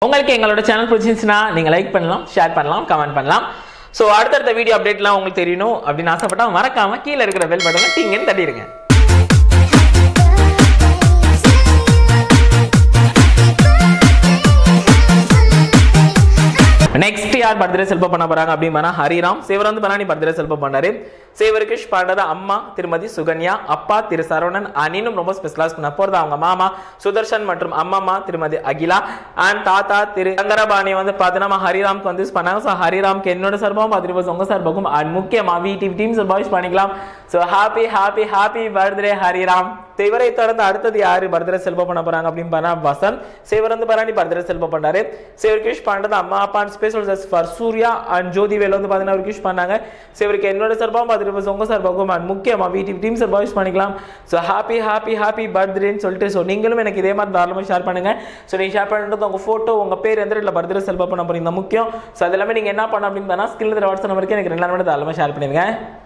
உங்களுக்கு எங்களோட சேனல் பிடிச்சிருந்துச்சுன்னா நீங்கள் லைக் பண்ணலாம் ஷேர் பண்ணலாம் கமெண்ட் பண்ணலாம் ஸோ அடுத்தடுத்த வீடியோ அப்டேட்லாம் உங்களுக்கு தெரியணும் அப்படின்னு ஆசைப்பட்டா மறக்காம கீழே இருக்கிற பெல் பட்டனை டிங்கன்னு தட்டிடுங்க நெக்ஸ்ட் யார் பர்த்டே செல்ப பண்ண போறாங்க அப்படின்னா ஹரிராம் சிவர் வந்து பனானி பர்த்டே செல்ப பண்ணாரு சேவருக்கு விஷ் பண்றது அம்மா திருமதி சுகன்யா அப்பா திரு சரவணன் அனினும் ரொம்ப ஸ்பெஷலாஸ் பண்ண போறது அவங்க மாமா சுதர்ஷன் மற்றும் அம்மம்மா திருமதி அகிலா அண்ட் தாத்தா திரு சங்கரபாணி வந்து பார்த்தீங்கன்னா நம்ம ஹரிராம்க்கு வந்து wish பண்ணாங்க ஸோ ஹரிராம்க்கு என்னோட சார்பாகவும் பார்த்துட்டு உங்க சார்பாகவும் அண்ட் முக்கியமா வீட்டி டீம் சார்பாக விஷ் பண்ணிக்கலாம் so happy happy happy birthday Hariram இவரை தொடர்ந்து அடுத்தது யாரு பர்த்டே செல்ப பண்ண போறாங்க அப்படின்னு பண்ணா வசந்த் சிவர் வந்து பராணி பர்த்டே செல்ப பண்ணாரு சிவருக்கு விஷ் பண்றது அம்மா அப்பா special for Surya and Jothi Vel வந்து பார்த்தீங்கன்னா அவருக்கு விஷ் பண்ணாங்க சிவருக்கு என்னோட சார்பாகவும் பார்த்துட்டு உங்க சார்பாகவும் அண்ட் முக்கியமா வீட்டு டீம் சார்பாக விஷ் பண்ணிக்கலாம் ஸோ ஹாப்பி ஹாப்பி ஹாப்பி பர்த்டேன்னு சொல்லிட்டு ஸோ நீங்களும் எனக்கு இதே மாதிரி தாராளமாக ஷேர் பண்ணுங்க ஸோ நீங்க ஷேர் பண்ணுறது உங்க ஃபோட்டோ உங்க பேர் எந்த இடத்துல பர்த்டே செல்ப பண்ண போறீங்க முக்கியம் ஸோ அது எல்லாமே நீங்க என்ன பண்ண அப்படின்னு பண்ணா ஸ்கில் வாட்ஸ்அப் நம்பருக்கு எனக்கு ரெண்டு நாள் தாராளமாக ஷேர் பண்ணிருங்க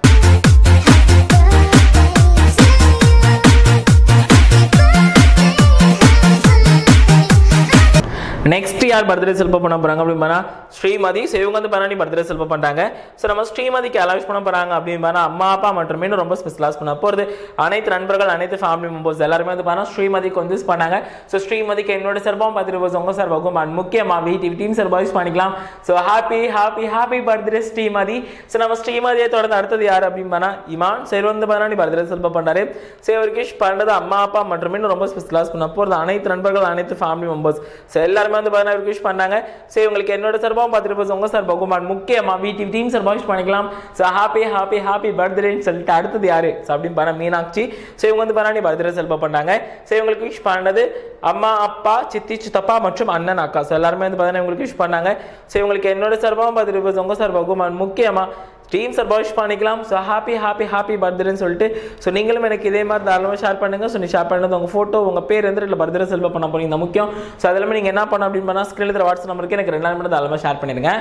நெக்ஸ்ட் யார் பர்த்டே செல்ப பண்ண போறாங்க அப்படின்னு பார்த்தா ஸ்ரீமதி ஸோ இவங்க வந்து பண்ணி பர்த்டே செல்ப பண்றாங்க ஸோ நம்ம ஸ்ரீமதிக்கு அலவுஸ் பண்ண போறாங்க அப்படின்னு பார்த்தா அம்மா அப்பா மற்றும் இன்னும் ரொம்ப ஸ்பெஷலாஸ் பண்ண போறது அனைத்து நண்பர்கள் அனைத்து ஃபேமிலி மெம்பர்ஸ் எல்லாருமே வந்து பார்த்தா ஸ்ரீமதிக்கு வந்து wish பண்ணாங்க ஸோ ஸ்ரீமதிக்கு என்னோட சார்பாகவும் பார்த்துட்டு போது உங்க சார்பாகவும் அண்ட் முக்கியமா வீட்டு டீம் சார்பாக யூஸ் பண்ணிக்கலாம் so happy happy happy birthday Srimathi so நம்ம ஸ்ரீமதியை தொடர்ந்து அடுத்தது யார் அப்படின்னு பார்த்தா இமான் சரி வந்து பண்ணி பர்த்டே செல்ப பண்றாரு ஸோ இவருக்கு wish பண்றது அம்மா அப்பா மற்றும் இன்னும் ரொம்ப ஸ்பெஷலாஸ் பண்ண போறது அனைத்து நண்பர்கள் அனைத்து ஃபேமிலி மெம்பர்ஸ் ஸோ எல்லாருமே வந்து பார்த்தீங்கன்னா விஷ் பண்ணாங்க ஸோ இவங்களுக்கு என்னோட சார்பாகவும் பார்த்துட்டு போது உங்க சார்பாகவும் அண்ட் முக்கியமா வீட்டு டீம் சார்பாக விஷ் பண்ணிக்கலாம் ஸோ ஹாப்பி ஹாப்பி ஹாப்பி பர்த்டேன்னு சொல்லிட்டு அடுத்தது யாரு ஸோ அப்படின்னு பண்ண மீனாட்சி ஸோ இவங்க வந்து பண்ணி பர்த்டே செல்ப பண்ணாங்க ஸோ இவங்களுக்கு விஷ் பண்ணது அம்மா அப்பா சித்தி சித்தப்பா மற்றும் அண்ணன் அக்கா ஸோ எல்லாருமே வந்து பார்த்தீங்கன்னா இவங்களுக்கு விஷ் பண்ணாங்க ஸோ இவங்களுக்கு என்னோட சார்பாகவும் பார்த்துட்டு போது உங்க சார்பாகவும் அண்ட் முக்கியமா டீம் சார் விஷ் பண்ணிக்கலாம் ஸோ ஹாப்பி ஹாப்பி ஹாப்பி பர்த்டேன்னு சொல்லிட்டு ஸோ நீங்களும் எனக்கு இதே மாதிரி தாராளமாக ஷேர் பண்ணுங்க ஸோ நீ ஷேர் பண்ணது உங்கள் ஃபோட்டோ உங்கள் பேர் எந்த இல்லை பர்த்டே செல்வ பண்ண போறீங்க இந்த முக்கியம் ஸோ அதெல்லாமே நீங்கள் என்ன பண்ண அப்படின்னு பண்ணால் ஸ்க்ரீனில் இருக்கிற வாட்ஸ்அப் நம்பருக்கு எனக்கு ரெண்டு நாள் மட்டும் தாராளமாக ஷேர் பண்ணிடுங்க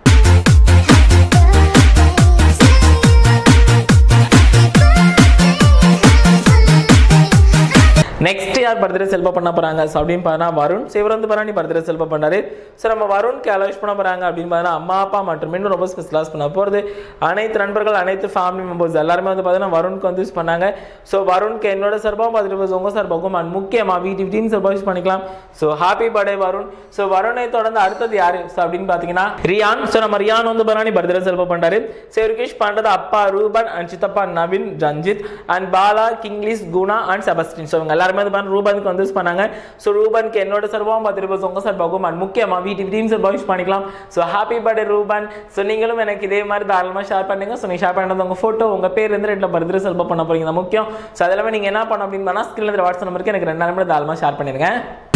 நெக்ஸ்ட் யார் பர்த்டே செல்ப பண்ண போறாங்க ஸோ அப்படின்னு பார்த்தா வருண் சிவர் வந்து பண்ணி பர்த்டே செல்ப பண்ணாரு ஸோ நம்ம வருண்க்கு அலோஸ் பண்ண போறாங்க அப்படின்னு பார்த்தா அம்மா அப்பா மற்றும் இன்னும் ரொம்ப ஸ்பெஷலாஸ் பண்ண போகிறது அனைத்து நண்பர்கள் அனைத்து ஃபேமிலி மெம்பர்ஸ் எல்லாருமே வந்து பார்த்தீங்கன்னா வருண்க்கு வந்து யூஸ் பண்ணாங்க ஸோ வருண்க்கு என்னோட சார்பாகவும் பார்த்துட்டு உங்க சார்பாகவும் அண்ட் முக்கியமா வீட்டு டீம் சார்பாக யூஸ் பண்ணிக்கலாம் so happy birthday Varun so வருணை தொடர்ந்து அடுத்தது யாரு ஸோ அப்படின்னு பார்த்தீங்கன்னா ரியான் ஸோ நம்ம ரியான் வந்து பண்ணி பர்த்டே செல்ப பண்ணாரு ஸோ இவருக்கு wish பண்றது அப்பா ரூபன் அண்ட் சித்தப்பா நவீன் ரஞ்சித் அண்ட் பாலா கிங்லிஸ் குணா அண்ட் செபஸ்டின் ஸோ இவங்க எல்லாருமே வந்து பண்ண ரூபனுக்கு வந்து யூஸ் பண்ணாங்க ஸோ ரூபனுக்கு என்னோட சார்பாகவும் பார்த்துட்டு உங்க சார்பாகவும் அண்ட் முக்கியமா வீட்டு டீம் சார்பாக யூஸ் பண்ணிக்கலாம் so happy birthday Ruban so நீங்களும் எனக்கு இதே மாதிரி தாராளமாக ஷேர் பண்ணுங்க ஸோ நீங்கள் ஷேர் பண்ணது உங்க ஃபோட்டோ உங்க பேர் எந்த ரெட்டில் பர்த்டே செல்ப பண்ண போறீங்க இது முக்கியம் ஸோ அதெல்லாமே நீங்கள் என்ன பண்ண அப்படின்னு பண்ணால் ஸ்கிரீனில் வாட்ஸ்அப் நம்பருக்கு எனக்கு ரெண்டு நாள் தாராளமாக ஷேர் பண்ணிருங்க